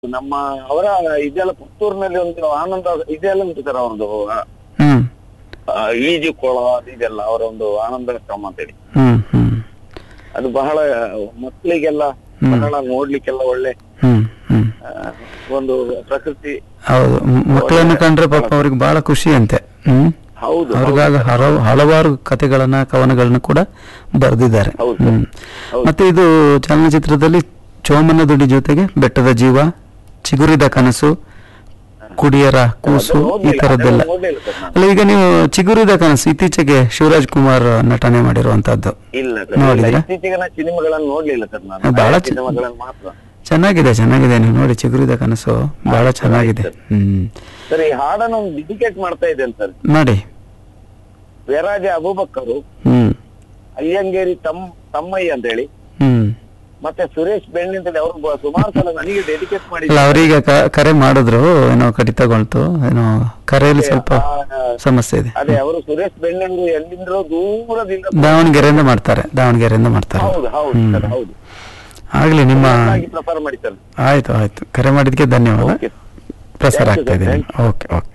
ನಮ್ಮ ಅವರ ಇದೆಲ್ಲ ಪುತ್ತೂರಿನಲ್ಲಿ ಒಂದು ಆನಂದ ಇದೆಲ್ಲ ಉಂಟು ಸರ್ ಅವರೊಂದು ಹ್ಮ್ ಈಜು ಕೊಳ ಇದೆಲ್ಲ ಅವರ ಒಂದು ಆನಂದ ಕ್ರಮ ಅಂತೇಳಿ ಹ್ಮ್ ಹ್ಮ್ ಅದು ಬಹಳ ಮಕ್ಕಳಿಗೆಲ್ಲ ಹ್ಮ್. ಬಹಳ ನೋಡ್ಲಿಕ್ಕೆಲ್ಲ ಒಳ್ಳೆ ಹ್ಮ್ ಹ್ಮ್ ಆ, ಒಂದು ಪ್ರಕೃತಿ ಹೌದು ಮ್- ಮಕ್ಕಳನ್ನು ಕಂಡ್ರೆ ಪಾಪ ಅವ್ರಿಗೆ ಬಹಳ ಖುಷಿ ಅಂತೆ ಹ್ಮ್ ಹೌದು ಅವ್ರಿಗಾಗ ಹಲವು ಹಲವಾರು ಕಥೆಗಳನ್ನ ಕವನಗಳನ್ನ ಕೂಡ ಬರೆದಿದ್ದಾರೆ ಹೌದು. ಹ್ಮ್ ಹೌದು. ಮತ್ತೆ ಇದು ಚಲನಚಿತ್ರದಲ್ಲಿ ಚೋಮನ ದುಡಿ ಜೊತೆಗೆ ಬೆಟ್ಟದ ಜೀವ ಚಿಗುರಿದ ಕನಸು ಕುಡಿಯರ ಕೂಸು ಅದು ಈ ನೋಡ್ಲಿಲ್ಲ, ತರದ್ದೆಲ್ಲ ಅದೆಲ್ಲ ನೋಡ್ಲಿಲ್ಲ ಸರ್ ನಾನು. ಅಲ್ಲ ಈಗ ನೀವು ಚಿಗುರಿದ ಕನಸು ಇತ್ತೀಚೆಗೆ ಶಿವರಾಜ್ ಕುಮಾರ್ ನಟನೆ ಮಾಡಿರುವಂತದ್ದು ಇಲ್ಲ ಸರ್ ಇಲ್ಲ. ನೋಡಿದ್ರಾ? ಇತ್ತೀಚೆಗೆ ನಾನು ಸಿನಿಮಾಗಳನ್ನು ನೋಡ್ಲಿಲ್ಲ ಸರ್ ನಾನು ಬಹಳ ಹಳೆಯ ಚೆ- ಸಿನಿಮಾಗಳನ್ನು ಮಾತ್ರ ಚೆನ್ನಾಗಿದೆ ಚೆನ್ನಾಗಿದೆ ನೀವು ನೋಡಿ ಚಿಗುರಿದ ಕನಸು ಬಹಳ ಚೆನ್ನಾಗಿದೆ ಹ್ಮ್ ಸರ್ ಈ ಹಾಡನ್ನು ಡಿಡಿಕೇಟ್ ಮಾಡ್ತಾ ಇದ್ದೇನೆ ಸರ್ ನೋಡಿ ವೆರಾಜ ಅಬೂಬಕ್ಕರು ಹ್ಮ್ ಅಯ್ಯಂಗೇರಿ ತಮ್ ತಮ್ಮಯ್ಯ ಅಂತ ಹೇಳಿ ಹ್ಮ್ ಮತ್ತೆ ಸುರೇಶ್ ಬೆಣ್ಣೆ ಅಂತೇಳಿ ಅವರು ಬ- ಸುಮಾರು ಸಲ ನನಗೆ ಡೆಡಿಕೇಟ್ ಅಲ್ಲ ಮಾಡಿದ್ರು ಅವ್ರೀಗ ಕ- ಕರೆ ಮಾಡಿದ್ರು ಏನೋ ಕಡಿತಗೊಳ್ತು ಏನೋ ಕರೆಯಲ್ಲಿ ಸ್ವಲ್ಪ ಆ, ಸಮಸ್ಯೆ ಇದೆ ಅದೇ ಅವರು ಸುರೇಶ್ ಬೆಣ್ಣೆಂದು ಎಲ್ಲಿಂದ್ರೋ ದೂರದಿಂದ ದಾವಣಗೆರೆಯಿಂದ ಮಾಡ್ತಾರೆ ದಾವಣಗೆರೆಯಿಂದ ಮಾಡ್ತಾರೆ ಹೌದು ಹೌದು ಹ್ಮ್. ಸರ್ ಹೌದು ಆಗ್ಲಿ ನಿಮ್ಮ ಪ್ರಸಾರ ಮಾಡಿ ಸರ್ ಆಯ್ತು ಆಯ್ತು ಕರೆ ಮಾಡಿದ್ಕೆ ಧನ್ಯವಾದ ಓಕೆ ಪ್ರಸಾರ Thank you, ಆಗ್ತಾ sir. ಇದೆ Thank ಓಕೆ ಓಕೆ